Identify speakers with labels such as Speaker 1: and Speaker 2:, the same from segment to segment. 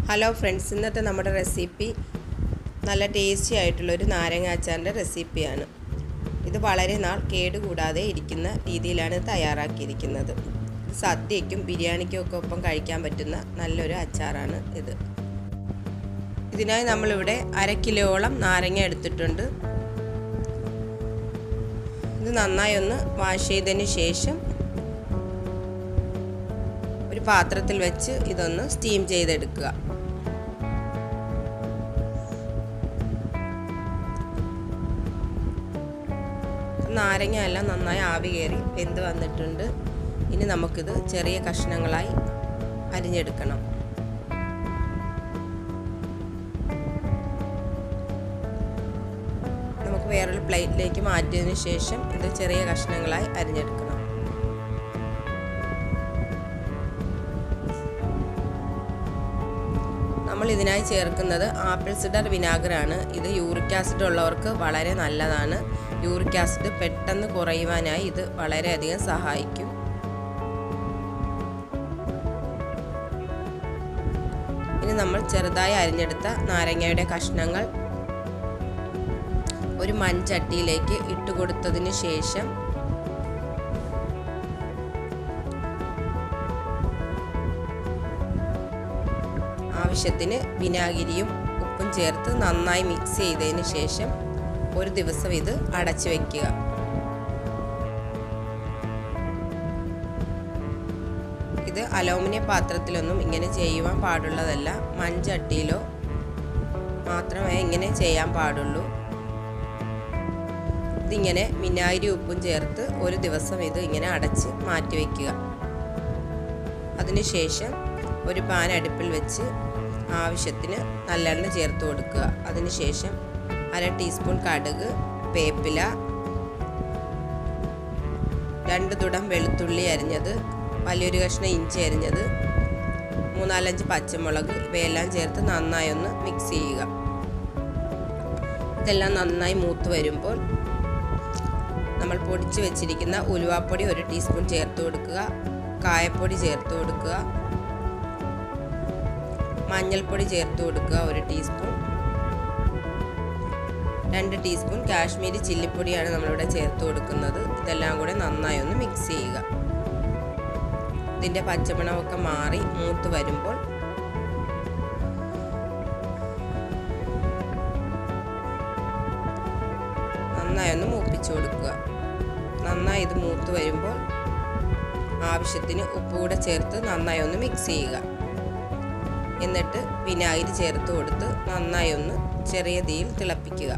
Speaker 1: hello friends ഇന്നത്തെ നമ്മുടെ recipe നല്ല ടേസ്റ്റി ആയിട്ടുള്ളൊരു നാരങ്ങ അച്ചാറിൻ്റെ റെസിപ്പിയാണ് ഇത് വളരെ നാൾ കേടുകൂടാതെ ഇരിക്കുന്ന രീതിയിലാണ് തയ്യാറാക്കിയിരിക്കുന്നത് ഇത് സദ്യയ്ക്കും ബിരിയാണിക്കും ഒക്കെ ഒപ്പം കഴിക്കാൻ പറ്റുന്ന നല്ലൊരു അച്ചാറാണ് ഇത് ഇതിനായി നമ്മളിവിടെ അര കിലോളം നാരങ്ങ എടുത്തിട്ടുണ്ട് ഇത് നന്നായി ഒന്ന് വാഷ് ചെയ്തതിന് ശേഷം ഒരു പാത്രത്തിൽ വെച്ച് ഇതൊന്ന് സ്റ്റീം ചെയ്തെടുക്കുക നാരങ്ങ എല്ലാം നന്നായി ആവി കയറി വെന്ത് വന്നിട്ടുണ്ട് ഇനി നമുക്കിത് ചെറിയ കഷ്ണങ്ങളായി അരിഞ്ഞെടുക്കണം നമുക്ക് വേറൊരു പ്ലേറ്റിലേക്ക് മാറ്റിയതിന് ശേഷം ഇത് ചെറിയ കഷ്ണങ്ങളായി അരിഞ്ഞെടുക്കണം നമ്മൾ ഇതിനായി ചേർക്കുന്നത് ആപ്പിൾ സിഡർ വിനാഗറാണ് ഇത് യൂറിക് ആസിഡ് ഉള്ളവർക്ക് വളരെ നല്ലതാണ് യൂറിക് ആസിഡ് പെട്ടെന്ന് കുറയുവാനായി ഇത് വളരെയധികം സഹായിക്കും ഇനി നമ്മൾ ചെറുതായി അരിഞ്ഞെടുത്ത നാരങ്ങയുടെ കഷ്ണങ്ങൾ ഒരു മൺചട്ടിയിലേക്ക് ഇട്ട് കൊടുത്തതിന് ശേഷം ആവശ്യത്തിന് വിനാഗിരിയും ഉപ്പും ചേർത്ത് നന്നായി മിക്സ് ചെയ്തതിന് ശേഷം ഒരു ദിവസം ഇത് അടച്ചു വയ്ക്കുക ഇത് അലൂമിനിയം പാത്രത്തിലൊന്നും ഇങ്ങനെ ചെയ്യുവാൻ പാടുള്ളതല്ല മൺചട്ടിയിലോ മാത്രമേ ഇങ്ങനെ ചെയ്യാൻ പാടുള്ളൂ ഇതിങ്ങനെ വിനാഗിരി ഉപ്പും ചേർത്ത് ഒരു ദിവസം ഇത് ഇങ്ങനെ അടച്ച് മാറ്റി വയ്ക്കുക അതിനുശേഷം ഒരു പാൻ അടുപ്പിൽ വെച്ച് ആവശ്യത്തിന് നല്ലെണ്ണ ചേർത്ത് കൊടുക്കുക അതിനുശേഷം അര ടീസ്പൂൺ കടുക് വേപ്പില രണ്ട് തുടം വെളുത്തുള്ളി അരിഞ്ഞത് വലിയൊരു കഷ്ണം ഇഞ്ചി അരിഞ്ഞത് മൂന്നാലഞ്ച് പച്ചമുളക് ഇവയെല്ലാം ചേർത്ത് നന്നായി ഒന്ന് മിക്സ് ചെയ്യുക ഇതെല്ലാം നന്നായി മൂത്ത് വരുമ്പോൾ നമ്മൾ പൊടിച്ച് വെച്ചിരിക്കുന്ന ഉലുവാപ്പൊടി ഒരു ടീസ്പൂൺ ചേർത്ത് കൊടുക്കുക കായപ്പൊടി ചേർത്ത് കൊടുക്കുക മഞ്ഞൾപ്പൊടി ചേർത്ത് കൊടുക്കുക ഒരു ടീസ്പൂൺ രണ്ട് ടീസ്പൂൺ കാശ്മീരി ചില്ലിപ്പൊടിയാണ് നമ്മളിവിടെ ചേർത്ത് കൊടുക്കുന്നത് ഇതെല്ലാം കൂടെ നന്നായി ഒന്ന് മിക്സ് ചെയ്യുക ഇതിൻ്റെ പച്ചമണമൊക്കെ മാറി മൂത്ത് വരുമ്പോൾ നന്നായി ഒന്ന് മൂപ്പിച്ചു കൊടുക്കുക നന്നായി ഇത് മൂത്ത് വരുമ്പോൾ ആവശ്യത്തിന് ഉപ്പ് കൂടെ ചേർത്ത് നന്നായി ഒന്ന് മിക്സ് ചെയ്യുക എന്നിട്ട് വിനാഗിരി ചേർത്ത് കൊടുത്ത് നന്നായി ഒന്ന് ചെറിയ തീയിൽ തിളപ്പിക്കുക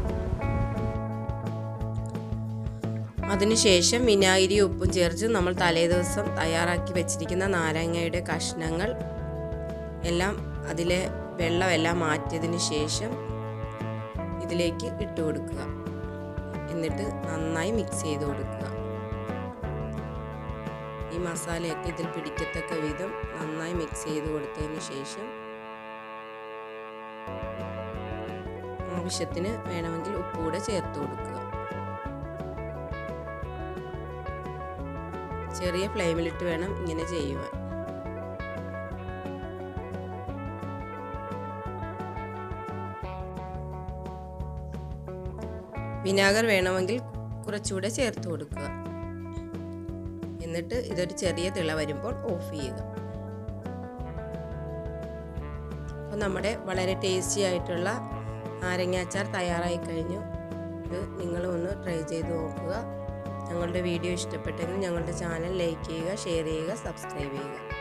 Speaker 1: അതിനുശേഷം വിനാഗിരി ഉപ്പും ചേർത്ത് നമ്മൾ തലേ ദിവസം തയ്യാറാക്കി വെച്ചിരിക്കുന്ന നാരങ്ങയുടെ കഷ്ണങ്ങൾ എല്ലാം അതിലെ വെള്ളമെല്ലാം മാറ്റിയതിന് ശേഷം ഇതിലേക്ക് ഇട്ട് കൊടുക്കുക എന്നിട്ട് നന്നായി മിക്സ് ചെയ്ത് കൊടുക്കുക ഈ മസാലയൊക്കെ ഇതിൽ പിടിക്കത്തക്ക വിധം നന്നായി മിക്സ് ചെയ്ത് കൊടുത്തതിന് ശേഷം ആവശ്യത്തിന് വേണമെങ്കിൽ ഉപ്പ് കൂടെ ചേർത്ത് കൊടുക്കുക ചെറിയ ഫ്ലെയിമിലിട്ട് വേണം ഇങ്ങനെ ചെയ്യുവാൻ വിനാഗർ വേണമെങ്കിൽ കുറച്ചുകൂടെ ചേർത്ത് കൊടുക്കുക എന്നിട്ട് ഇതൊരു ചെറിയ തിള വരുമ്പോൾ ഓഫ് ചെയ്യുക അപ്പോൾ നമ്മുടെ വളരെ ടേസ്റ്റി ആയിട്ടുള്ള നാരങ്ങാച്ചാർ തയ്യാറായി കഴിഞ്ഞു ഇത് നിങ്ങളും ഒന്ന് ട്രൈ ചെയ്ത് നോക്കുക ഞങ്ങളുടെ വീഡിയോ ഇഷ്ടപ്പെട്ടെങ്കിൽ ഞങ്ങളുടെ ചാനൽ ലൈക്ക് ചെയ്യുക ഷെയർ ചെയ്യുക സബ്സ്ക്രൈബ് ചെയ്യുക